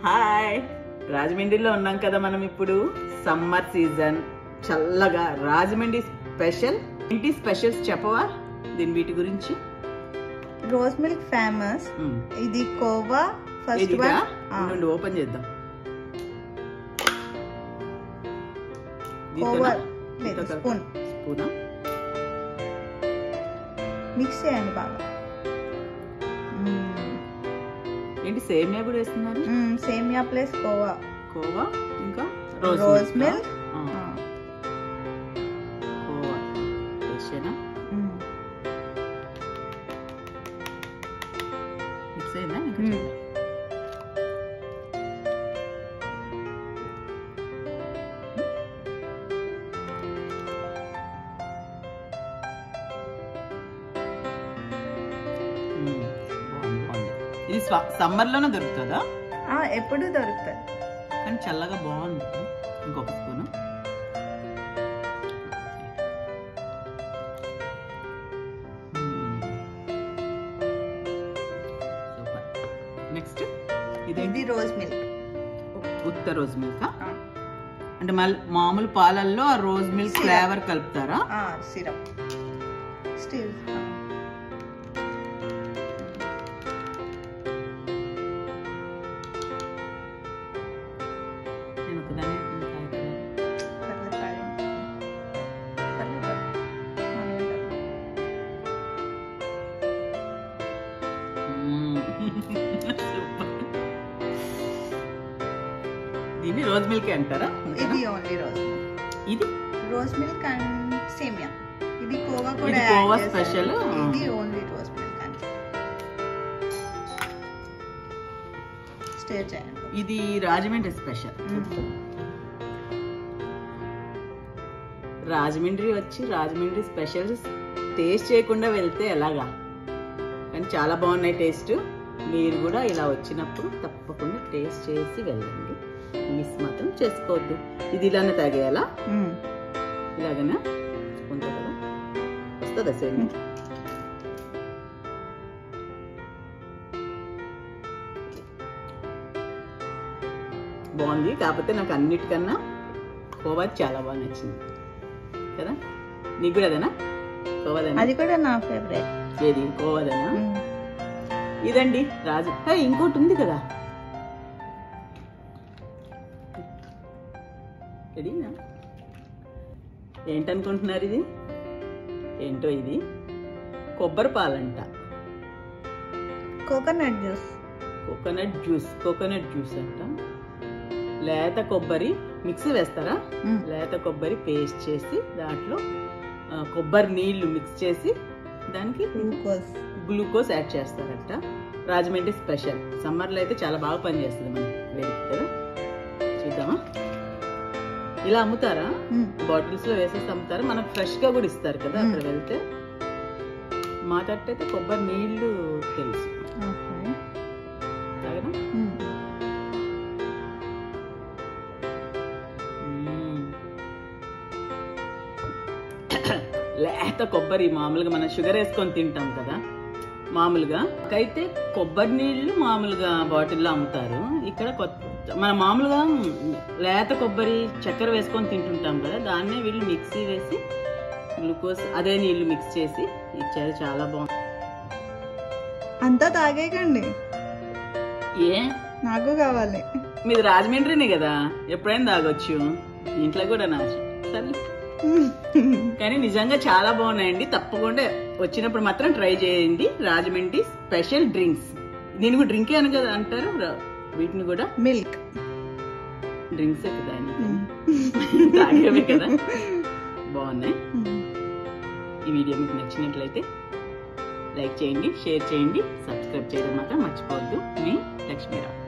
Hi రాజమండ్రిలో ఉన్నాం కదా మనం ఇప్పుడు సమ్మర్ సీజన్ చల్లగా రాజమండ్రి స్పెషల్ ఏంటి స్పెషల్స్ చెప్పవా దీని వీటి గురించి రోజ్ మిల్క్ ఫేమస్ మ్మ్. ఇది కోవా ఫస్ట్ ఇదిగా వన్ నుండి ఓపెన్ చేద్దాం కోవా లేదు స్పూన్ స్పూనా మిక్స్ చేయండి బాగా మ్మ్. ఏంటి సేమియా కూడా వేస్తున్నారు మ్మ్, సేమియా ప్లస్ కోవా కోవా ఇంకా రోజ్ రోజ్ మిల్క్ ఆ, ఆ, కోవా వేసేనా మ్మ్. మిక్స్ అయిందా ఇంకా మ్మ్. చేద్దాం. మ్మ్. బాగుంది, బాగుంది. ఇది సమ్మర్ లోనే దొరుకుతుందా ఆ, ఎప్పుడు దొరుకుతుంది కానీ చల్లగా బాగుంది ఇంకొక స్పూను సూపర్ నెక్స్ట్ ఇది ఇదేంటి రోజ్ మిల్క్ ఉత్త రోజ్ మిల్క్ అంటే మళ్ళీ మామూలు పాలల్లో ఆ రోజ్ మిల్క్ Syrup. ఫ్లేవర్ కలుపుతారా సిరప్ స్టిల్ నేను ఒకదాన్నే తింటా కదా. మ్మ్. సూపర్ దీన్ని రోజ్ మిల్క్ అంటారా ఇది ఓన్లీ రోజ్ మిల్క్ ఇది రోజ్ మిల్క్ అండ్ సేమియా ఇది కోవా కూడా ఇది యాడ్ కోవా చేశారు. స్పెషల్. ఇది only rose milk and stay చేయండి ఇది రాజమండ్రి స్పెషల్ రాజమండ్రి వచ్చి రాజమండ్రి స్పెషల్స్ టేస్ట్ చేయకుండా వెళ్తే ఎలాగా కానీ చాలా బాగున్నాయి టేస్ట్ మీరు కూడా ఇలా వచ్చినప్పుడు తప్పకుండా టేస్ట్ చేసి వెళ్ళండి మిస్ మాత్రం చేసుకోవద్దు ఇది ఇలానే తాగేయాలా మ్మ్. ఇలాగనా ఉందా కదా వస్తుందా సేమ్ బాగుంది కాకపోతే నాకు అన్నిటికన్నా కోవా చాలా బాగా నచ్చింది కదా నీకు కూడా అదేనా కోవాదేనా అది కూడా నా ఫేవరెట్ ఏది కోవాదేనా ఇదండి రాజు హే, ఇంకోటి ఉంది కదా రెడీనా ఏంటనుకుంటున్నారు ఇది ఏంటో ఇది కొబ్బరి పాలంట coconut juice coconut juice coconut juice అంట లేత కొబ్బరి మిక్సీ వేస్తారా లేత కొబ్బరి పేస్ట్ చేసి దాంట్లో ఆ, కొబ్బరి నీళ్లు మిక్స్ చేసి దానికి గ్లూకోజ్ గ్లూకోజ్ యాడ్ చేస్తారట రాజమండ్రి స్పెషల్ సమ్మర్లో అయితే చాలా బాగా పనిచేస్తుంది మన వేడికి కదా చూద్దామా ఇలా అమ్ముతారా బాటిల్స్ లో వేసేసి అమ్ముతారు మనకు ఫ్రెష్ గా కూడా ఇస్తారు కదా మ్మ్. అక్కడ వెళ్తే మా తట్టయితే కొబ్బరి నీళ్లు తెలుసు ఓకే తాగనా మ్మ్. లేత కొబ్బరి మామూలుగా మనం షుగర్ వేసుకొని తింటాం కదా మామూలుగా అయితే కొబ్బరి నీళ్లు మామూలుగా బాటిల్లో అమ్ముతారు ఇక్కడ కొత్త మన మామూలుగా లేత కొబ్బరి చక్కెర వేసుకొని తింటుంటాం కదా దాన్నే వీళ్ళు మిక్సీ వేసి గ్లూకోజ్ అదే నీళ్లు మిక్స్ చేసి ఇచ్చారు చాలా బాగుంది అంతా తాగేయకండి ఏ నాకు కావాలి మీది రాజమండ్రినే కదా ఎప్పుడైనా తాగొచ్చు ఇంట్లో కూడా నా సరే కానీ నిజంగా చాలా బాగున్నాయండి తప్పకుండా వచ్చినప్పుడు మాత్రం ట్రై చేయండి రాజమండ్రి స్పెషల్ డ్రింక్స్ దీని కూడా డ్రింకే అని కదా అంటారు రా- వీటిని కూడా మిల్క్ డ్రింక్స్ కదా ఆయన. తాగేవే కదా బాగున్నాయి ఈ వీడియో మీకు నచ్చినట్లయితే లైక్ చేయండి షేర్ చేయండి సబ్స్క్రైబ్ చేయడం మాత్రం మర్చిపోవద్దు మీ లక్ష్మీరావు